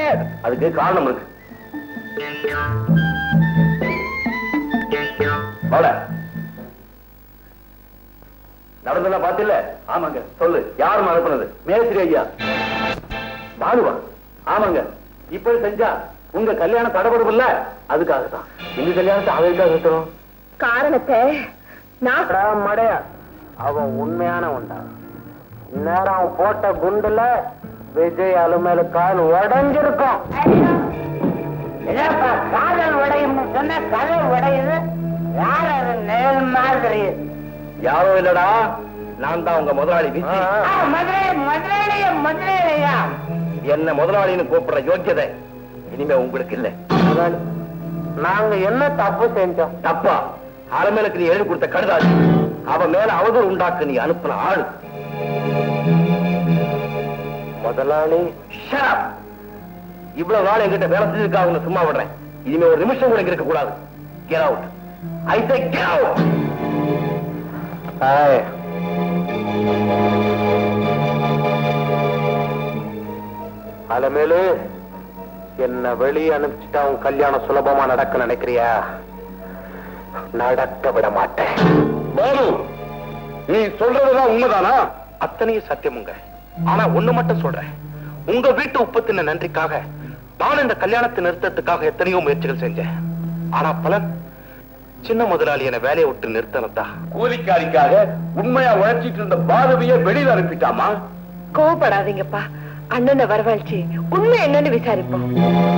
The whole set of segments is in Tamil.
முடியாது அதுக்கு காரணம் இருக்கு போல நடந்ததெல்லாம் பாத்தில்ல ஆமாங்க சொல்லு யாரும் அனுப்புனது மேஸ்திரி ஐயா பாலுவா ஆமாங்க இப்படி செஞ்சா உங்க கல்யாணம் தடபடும் இல்ல அதுக்காக தான் எங்க கல்யாணத்தை அவருக்காக நிறுத்தணும் காரணத்தை நான் மடையா அவன் உண்மையான உண்டா இந்நேரம் அவன் போட்ட குண்டுல விஜய் அலுமேலு கால் உடஞ்சிருக்கும் காதல் உடையும் சொன்ன கதை உடையுது யார் அது நேல் மாதிரி யாரோ இல்லடா நான் தான் உங்க முதலாளி விஜி மதுரை மதுரையிலையா மதுரையிலையா என்ன முதலாளின்னு கூப்பிடுற யோக்கியதை இனிமே உங்களுக்கு இல்ல நாங்க என்ன தப்பு செஞ்சோம் தப்பா அலமேலுக்கு நீ எழுதி கொடுத்த கடுதாசி அவன் மேல அவதூறு உண்டாக்க நீ அனுப்பின ஆளு முதலாளி Shut up. இவ்வளவு நாள் என்கிட்ட வேலை செஞ்சதுக்காக உன்னை சும்மா விடுறேன் இனிமே ஒரு நிமிஷம் கூட இங்க இருக்க கூடாது get out I say get out Alamelu என்ன வெளியே அனுப்பிச்சுட்டா உன் கல்யாணம் சுலபமா நடக்க நினைக்கிறியா நடக்க விட மாட்டேன் பாலு நீ சொல்றதுதான் உண்மைதானா அத்தனையும் சத்தியமுங்க ஆனா ஒண்ணு மட்டும் சொல்றேன் உங்க வீட்டு உப்பத்தின நன்றிக்காக நான் இந்த கல்யாணத்தை நிறுத்தத்துக்காக எத்தனையோ முயற்சிகள் செஞ்சேன் ஆனா பலன் சின்ன முதலாளி என்ன வேலையை விட்டு நிறுத்தினதா கூலிக்காரிக்காக உண்மையா உழைச்சிட்டு இருந்த பாரதிய வெளியில அனுப்பிட்டாமா கோவப்படாதீங்கப்பா அண்ணனை வரவழைச்சு உண்மை என்னன்னு விசாரிப்போம்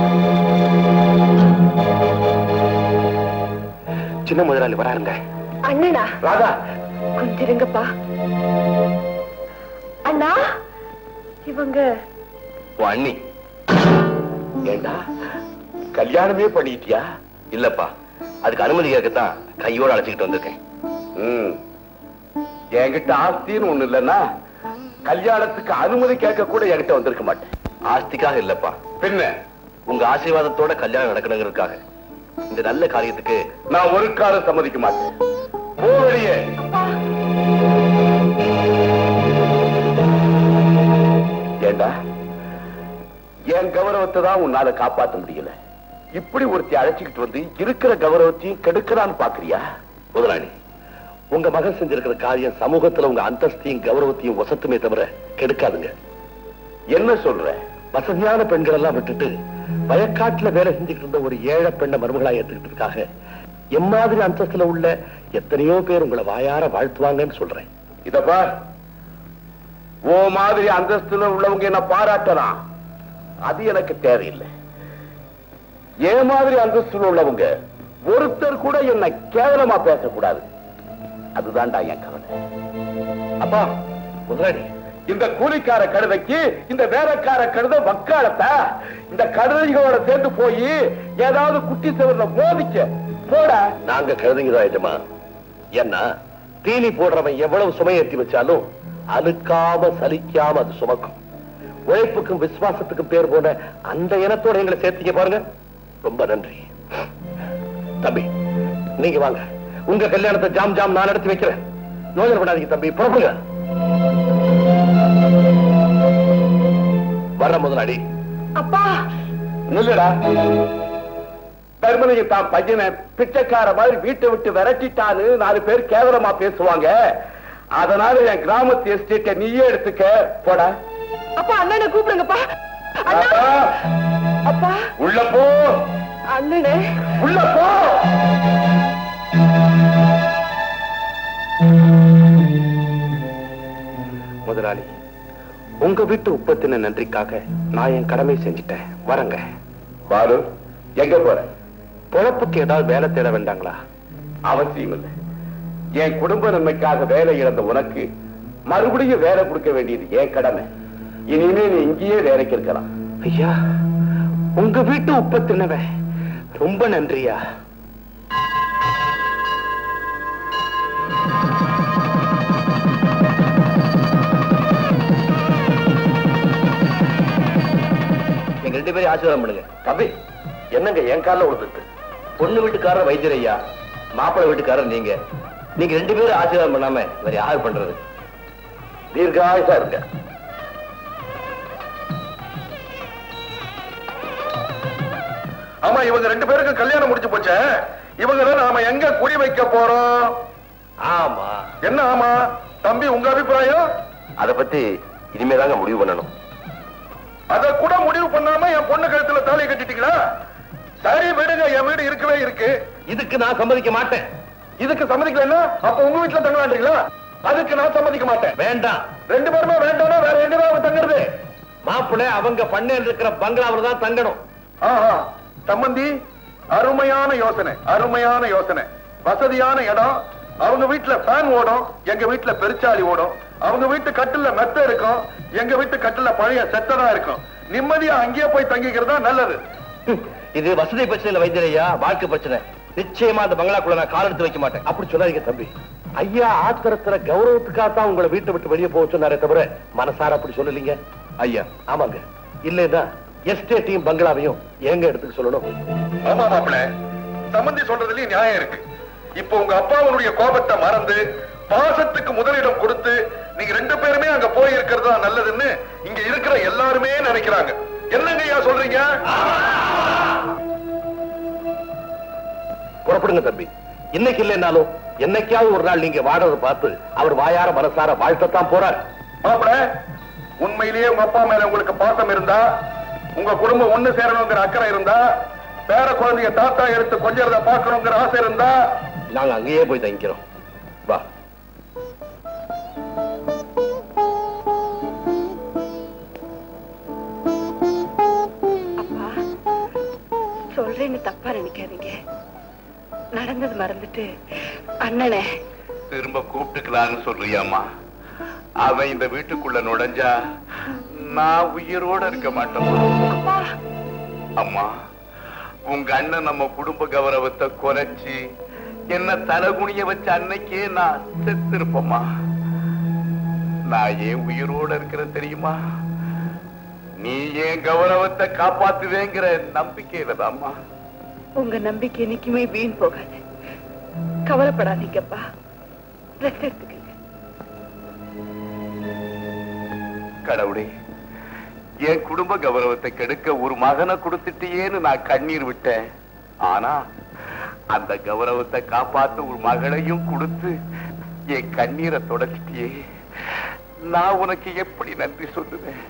சின்ன முதலாளி வராருங்க அண்ணனா ராதா கொஞ்சம் இருங்கப்பா அண்ணா இவங்க உன் அண்ணி ஏண்டா கல்யாணமே பண்ணிட்டியா இல்லப்பா அதுக்கு அனுமதி கேட்கத்தான் கையோட அழைச்சிக்கிட்டு வந்திருக்கேன் என்கிட்ட ஆஸ்தின்னு ஒண்ணு இல்லன்னா கல்யாணத்துக்கு அனுமதி கேட்க கூட என்கிட்ட வந்திருக்க மாட்டேன் ஆஸ்திக்காக இல்லப்பா பின்ன உங்க ஆசீர்வாதத்தோட கல்யாணம் நடக்கணுங்கிறதுக்காக இந்த நல்ல காரியத்துக்கு நான் ஒரு காலம் சம்மதிக்க மாட்டேன் போ வெளியே ஏண்டா என் கௌரவத்தை தான் உன்னால காப்பாத்த முடியல இப்படி ஒருத்தி அழைச்சிக்கிட்டு வந்து இருக்கிற கௌரவத்தையும் கெடுக்கலான்னு பாக்குறியா முதலாளி உங்க மகன் செஞ்சிருக்கிற காரியம் சமூகத்துல உங்க அந்தஸ்தையும் கௌரவத்தையும் வசத்துமே தவிர கெடுக்காதுங்க என்ன சொல்ற வசதியான பெண்கள் எல்லாம் விட்டுட்டு வயக்காட்டுல வேலை செஞ்சுக்கிட்டு இருந்த ஒரு ஏழை பெண்ணை மருமகளா ஏத்துக்கிட்டதுக்காக எம்மாதிரி அந்தஸ்துல உள்ள எத்தனையோ பேர் உங்களை வாயார வாழ்த்துவாங்கன்னு சொல்றேன் இதப்பா ஓ மாதிரி அந்தஸ்துல உள்ளவங்க என்ன பாராட்டலாம் அது எனக்கு தேவையில்லை ஏ மாதிரி அந்தஸ்துல உள்ளவங்க ஒருத்தர் கூட என்ன கேவலமா பேசக்கூடாது அதுதான்டா என் கவலை அப்பா முதலாளி இந்த கூலிக்கார கழுதைக்கு இந்த வேலைக்கார கழுதை வக்காலத்தா இந்த கழுதைகளோட சேர்ந்து போய் ஏதாவது குட்டி செவர்ல மோதிக்க போட நாங்க கழுதைங்கதான் எஜமா ஏன்னா தீனி போடுறவன் எவ்வளவு சுமையேற்றி வச்சாலும் அழுக்காம சலிக்காம அது சுமக்கும் உழைப்புக்கும் விசுவாசத்துக்கும் பேர் போன அந்த இனத்தோட எங்களை சேர்த்தீங்க பாருங்க ரொம்ப நன்றி தம்பி நீங்க வாங்க உங்க கல்யாணத்தை ஜாம் ஜாம் நான் நடத்தி வைக்கிறேன் யோசனை பண்ணாதீங்க தம்பி புறப்புங்க வர்ற முதலாளி அப்பா நில்லுடா தர்மலிங்க தான் பையனை பிச்சைக்கார மாதிரி வீட்டை விட்டு விரட்டிட்டான்னு நாலு பேர் கேவலமா பேசுவாங்க அதனால என் கிராமத்து எஸ்டேட்டை நீயே எடுத்துக்க போடா அப்பா அண்ணனை கூப்பிடுங்கப்பா அண்ணா அப்பா உள்ள போ அண்ணனே உள்ள போ முதலாளி உங்க வீட்டு உப்பத்தின நன்றிக்காக நான் என் கடமை செஞ்சுட்டேன் வரங்க பாரு எங்க போற பொழப்புக்கு ஏதாவது வேலை தேட வேண்டாங்களா அவசியம் இல்லை என் குடும்ப நன்மைக்காக வேலை இழந்த உனக்கு மறுபடியும் வேலை கொடுக்க வேண்டியது என் கடமை இனிமே நீ இங்கேயே வேலைக்கு இருக்கலாம் ஐயா உங்க வீட்டு உப்பத்தினவன் ரொம்ப நன்றியா எங்க ரெண்டு பேரும் ஆசீர்வாதம் பண்ணுங்க தம்பி என்னங்க என் காலில் விழுந்துட்டு பொண்ணு வீட்டுக்காரர் வைத்தியர் ஐயா மாப்பிள்ளை வீட்டுக்காரர் நீங்க நீங்க ரெண்டு பேரும் ஆசீர்வாதம் பண்ணாம வேற யார் பண்றது தீர்காயுசா இருங்க ஆமா இவங்க ரெண்டு பேருக்கும் கல்யாணம் முடிஞ்சு போச்சே இவங்க தான் நாம எங்க குறி வைக்க போறோம் ஆமா என்ன ஆமா தம்பி உங்க அபிப்பிராயம் அத பத்தி இனிமேதாங்க முடிவு பண்ணணும் அத கூட முடிவு பண்ணாம என் பொண்ணு கழுத்துல தாலி கட்டிட்டீங்களா சரி விடுங்க என் வீடு இருக்கவே இருக்கு இதுக்கு நான் சம்மதிக்க மாட்டேன் இதுக்கு சம்மதிக்கலன்னா அப்ப உங்க வீட்டுல தங்கலான்றீங்களா அதுக்கு நான் சம்மதிக்க மாட்டேன் வேண்டாம் ரெண்டு பேருமே வேண்டாம்னா வேற எங்கதான் அவன் தங்குறது மாப்பிள்ளை அவங்க பண்ணையில் இருக்கிற பங்களாவில் தான் தங்கணும் ஆஹா சம்பந்தி அருமையான யோசனை அருமையான யோசனை வசதியான இடம் அவங்க வீட்டுல ஃபேன் ஓடும் எங்க வீட்டுல பெருச்சாலி ஓடும் அவங்க வீட்டு கட்டில மெத்த இருக்கும் எங்க வீட்டு கட்டில பழைய செத்ததா இருக்கும் நிம்மதியா அங்கேயே போய் தங்கிக்கிறது தான் நல்லது இது வசதி பிரச்சனை இல்ல வைத்தியரையா வாழ்க்கை பிரச்சனை நிச்சயமா அந்த பங்களாக்குள்ள நான் கால் எடுத்து வைக்க மாட்டேன் அப்படி சொல்லாதீங்க தம்பி ஐயா ஆத்திரத்துல கௌரவத்துக்காக தான் உங்களை வீட்டை விட்டு வெளியே போக சொன்னாரே தவிர மனசார அப்படி சொல்லலீங்க ஐயா ஆமாங்க இல்லைன்னா எஸ்டேட்டையும் பங்களாவையும் எங்க இடத்துக்கு சொல்லணும் ஆமா மாப்பிள சம்பந்தி சொல்றதுலயும் நியாயம் இருக்கு இப்போ உங்க அப்பாவுடைய கோபத்தை மறந்து பாசத்துக்கு முதலிடம் கொடுத்து நீங்க ரெண்டு பேருமே அங்க போய் இருக்கிறது தான் நல்லதுன்னு இங்க இருக்கிற எல்லாருமே நினைக்கிறாங்க என்னங்க ஐயா சொல்றீங்க புறப்படுங்க தம்பி இன்னைக்கு இல்லைன்னாலும் என்னைக்காவது ஒரு நாள் நீங்க வாடுறத பார்த்து அவர் வாயார மனசார வாழ்த்தத்தான் போறார் மாப்பிள உண்மையிலேயே உங்க அப்பா மேல உங்களுக்கு பாசம் இருந்தா உங்க குடும்பம் ஒண்ணு சேரணுங்கிற அக்கறை இருந்தா பேர குழந்தைய தாத்தா எடுத்து கொஞ்சறத பாக்கணுங்கிற ஆசை இருந்தா நாங்க அங்கேயே போய் தங்கிக்கிறோம் வா அப்பா சொல்றேன்னு தப்பா நினைக்காதீங்க நடந்தது மறந்துட்டு அண்ணனே திரும்ப கூப்பிட்டுக்கலான்னு சொல்றியாமா அவன் இந்த வீட்டுக்குள்ள நுழைஞ்சா நான் உயிரோட இருக்க மாட்டேன் அப்பா அம்மா உங்க அண்ணன் நம்ம குடும்ப கௌரவத்தை குறைச்சு என்ன தலகுனிய வச்ச அன்னைக்கே நான் செத்து இருப்பம்மா நான் ஏன் உயிரோட இருக்கிறேன் தெரியுமா நீ ஏன் கௌரவத்தை காப்பாத்துவேங்கிற நம்பிக்கையில தாம்மா உங்க நம்பிக்கை என்னைக்குமே வீண் போகாது கவலைப்படாதீங்கப்பா ரெஸ்ட் எடுத்துக்கங்க கடவுளே என் குடும்ப கௌரவத்தை கெடுக்க ஒரு மகனை கொடுத்துட்டியேன்னு நான் கண்ணீர் விட்டேன் ஆனா அந்த கௌரவத்தை காப்பாத்த ஒரு மகளையும் கொடுத்து என் கண்ணீரை தொடச்சிட்டியே நான் உனக்கு எப்படி நன்றி சொல்லுவேன்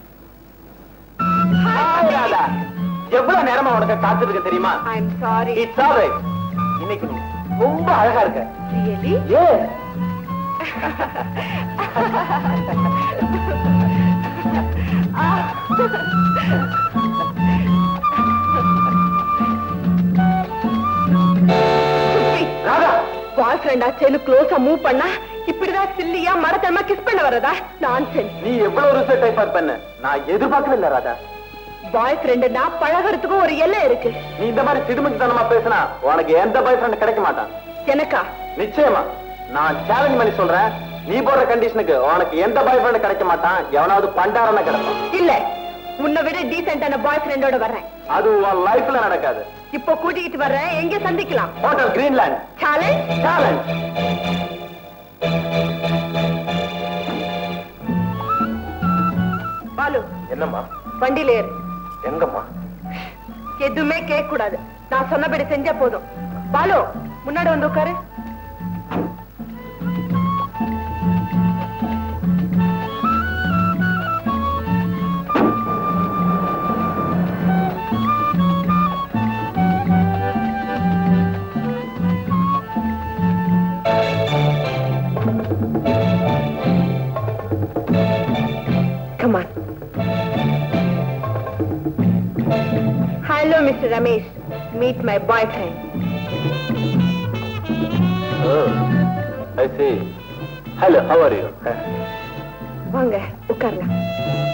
எவ்வளவு நேரமா உனக்கு காத்திருக்க தெரியுமா I am sorry It's all right. இன்னைக்கு நீ ரொம்ப அழகா இருக்க ரியலி ஏ ராதா பாய் ஃப்ரெண்ட் ஆச்சேன்னு க்ளோஸா மூவ் பண்ணா இப்படிதான் சில்லியா மரத்தனமா கிஸ் பண்ண வரதா நான்சென்ஸ் நீ எவ்வளவு ரிசல்ட் டைப் பண்ண நான் எதிர்பார்க்கவே இல்ல ராதா பாய் ஃப்ரெண்டுனா பழகிறதுக்கும் ஒரு எல்லை இருக்கு நீ இந்த மாதிரி சிடுமுட்டுத்தனமா பேசினா உனக்கு எந்த பாய் ஃப்ரெண்ட் கிடைக்க மாட்டான் எனக்கா நிச்சயமா நான் சேலஞ்ச் பண்ணி சொல்றேன் நீ போடுற கண்டிஷனுக்கு உனக்கு எந்த பாய் ஃப்ரெண்ட் கிடைக்க மாட்டான் எவனாவது பண்டாரன கிடைப்பான் இல்ல உன்னை விட டீசென்டான பாய் ஃப்ரெண்டோட வர்றேன் அது உன் லைஃப்ல நடக்காது இப்போ கூட்டிகிட்டு வர்றேன் எங்க சந்திக்கலாம் hotel Greenland challenge challenge Balu என்னம்மா வண்டியில ஏறு எங்கம்மா எதுவுமே கேட்க கூடாது நான் சொன்னபடி செஞ்சா போதும் பாலு முன்னாடி வந்து உட்காரு Come on. Hello, Mr. Ramesh. Meet my boyfriend. I see hello how are you வாங்க உட்காரலாம்